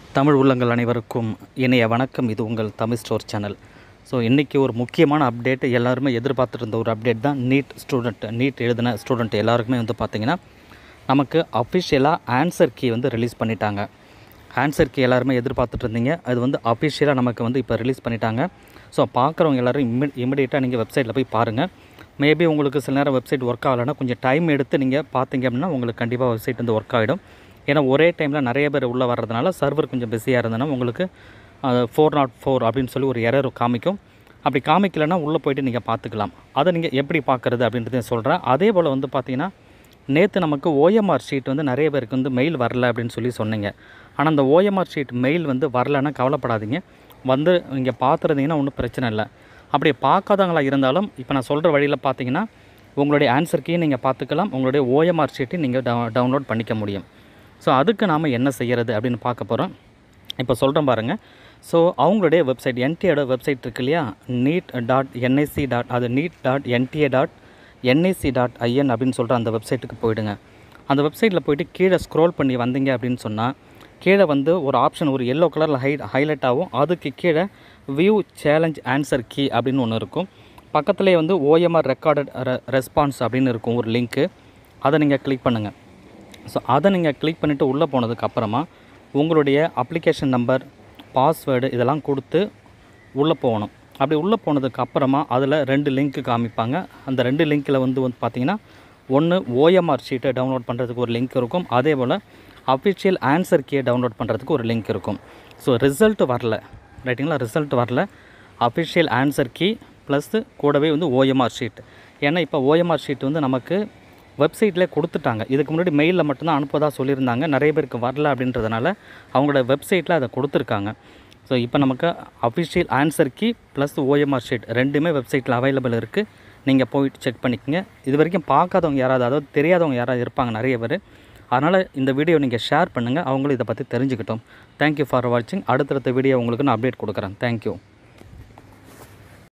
தமிழ் உள்ளங்கள் அனைவருக்கும் இணைய வணக்கம் இது உங்கள் தமிழ் ஸ்டோர் சேனல் ஸோ இன்றைக்கி ஒரு முக்கியமான அப்டேட் எல்லாருமே எதிர்பார்த்துட்டு இருந்த ஒரு அப்டேட் தான் நீட் ஸ்டூடெண்ட் நீட் எழுதின ஸ்டூடெண்ட் எல்லாருக்குமே வந்து பார்த்திங்கன்னா நமக்கு அஃபிஷியலாக ஆன்சர் கீ வந்து ரிலீஸ் பண்ணிட்டாங்க ஆன்சர் கீ எல்லாருமே எதிர்பார்த்துட்டு இருந்தீங்க அது வந்து அஃபிஷியலாக நமக்கு வந்து இப்போ ரிலீஸ் பண்ணிட்டாங்க ஸோ பார்க்குறவங்க எல்லோரும் இம்மி இமிடியேட்டாக நீங்கள் வெப்சைட்டில் போய் பாருங்கள் மேபி உங்களுக்கு சில நேரம் வெப்சைட் ஒர்க் ஆகலைன்னா கொஞ்சம் டைம் எடுத்து நீங்கள் பார்த்தீங்க அப்படின்னா உங்களுக்கு கண்டிப்பாக வெப்சைட் வந்து ஒர்க் ஆகிடும் ஏன்னா ஒரே டைமில் நிறைய பேர் உள்ளே வர்றதுனால சர்வர் கொஞ்சம் பிஸியாக இருந்ததுன்னா உங்களுக்கு ஃபோர் நாட் ஃபோர் அப்படின்னு சொல்லி ஒரு எரர் காமிக்கும் அப்படி காமிக்கலைன்னா உள்ளே போயிட்டு நீங்கள் பார்த்துக்கலாம் அதை நீங்கள் எப்படி பார்க்குறது அப்படின்றதையும் சொல்கிறேன் அதே போல் வந்து பார்த்தீங்கன்னா நேற்று நமக்கு ஓஎம்ஆர் ஷீட் வந்து நிறைய பேருக்கு வந்து மெயில் வரல அப்படின்னு சொல்லி சொன்னீங்க ஆனால் அந்த ஓஎம்ஆர் ஷீட் மெயில் வந்து வரலன்னா கவலைப்படாதீங்க வந்து நீங்கள் பார்த்துருந்தீங்கன்னா ஒன்றும் பிரச்சனை இல்லை அப்படி பார்க்காதவங்களா இருந்தாலும் இப்போ நான் சொல்கிற வழியில் பார்த்தீங்கன்னா உங்களுடைய ஆன்சர் கீ நீங்கள் பார்த்துக்கலாம் உங்களுடைய ஓஎம்ஆர் ஷீட்டையும் நீங்கள் டவுன்லோட் பண்ணிக்க முடியும் ஸோ அதுக்கு நாம் என்ன செய்கிறது அப்படின்னு பார்க்க போகிறோம் இப்போ சொல்கிறேன் பாருங்கள் ஸோ அவங்களுடைய வெப்சைட் என்டிஏட வெப்சைட் இருக்கு இல்லையா நீட் டாட் என்ஐசி டாட் அது NEET dot NTA dot NIC dot I N அப்படின்னு சொல்கிற அந்த வெப்சைட்டுக்கு போயிடுங்க அந்த வெப்சைட்டில் போயிட்டு கீழே ஸ்க்ரோல் பண்ணி வந்தீங்க அப்படின்னு சொன்னால் கீழே வந்து ஒரு ஆப்ஷன் ஒரு எல்லோ கலரில் ஹை ஹைலைட் ஆகும் அதுக்கு கீழே வியூ சேலஞ்ச் ஆன்சர் கீ அப்படின்னு ஒன்று இருக்கும் பக்கத்துலேயே வந்து ஓஎம்ஆர் ரெக்கார்டட் ரெஸ்பான்ஸ் அப்படின்னு இருக்கும் ஒரு லிங்க்கு அதை நீங்கள் கிளிக் பண்ணுங்கள் ஸோ அதை நீங்கள் கிளிக் பண்ணிவிட்டு உள்ளே போனதுக்கு அப்புறமா உங்களுடைய அப்ளிகேஷன் நம்பர் பாஸ்வேர்டு இதெல்லாம் கொடுத்து உள்ளே போகணும் அப்படி உள்ளே போனதுக்கு அப்புறமா அதில் ரெண்டு லிங்க்கு காமிப்பாங்க அந்த ரெண்டு லிங்க்கில் வந்து வந்து பார்த்தீங்கன்னா ஒன்று ஓஎம்ஆர் ஷீட்டை டவுன்லோட் பண்ணுறதுக்கு ஒரு லிங்க் இருக்கும் அதே போல் அஃபிஷியல் ஆன்சர் கீயை டவுன்லோட் பண்ணுறதுக்கு ஒரு லிங்க் இருக்கும் ஸோ ரிசல்ட் வரல ரைட்டுங்களா ரிசல்ட் வரல அஃபிஷியல் ஆன்சர் கீ ப்ளஸ்ஸு கூடவே வந்து ஓஎம்ஆர் ஷீட் ஏன்னா இப்போ ஓஎம்ஆர் ஷீட் வந்து நமக்கு வெப்சைட்லேயே கொடுத்துட்டாங்க இதுக்கு முன்னாடி மெயிலில் மட்டும்தான் அனுப்புவதாக சொல்லியிருந்தாங்க நிறைய பேருக்கு வரல அப்படின்றதுனால அவங்களோட வெப்சைட்டில் அதை கொடுத்துருக்காங்க ஸோ இப்போ நமக்கு official answer key plus OMR sheet ரெண்டுமே வெப்சைட்டில் அவைலபிள் இருக்குது நீங்கள் போயிட்டு செக் பண்ணிக்கோங்க இது வரைக்கும் பார்க்காதவங்க யாராவது அதாவது தெரியாதவங்க யாராவது இருப்பாங்க நிறைய பேர் அதனால் இந்த வீடியோ நீங்கள் ஷேர் பண்ணுங்கள் அவங்களும் இதை பற்றி தெரிஞ்சுக்கிட்டோம் தேங்க்யூ ஃபார் வாட்சிங் அடுத்தடுத்த வீடியோ உங்களுக்கு நான் அப்டேட் கொடுக்குறேன் தேங்க்யூ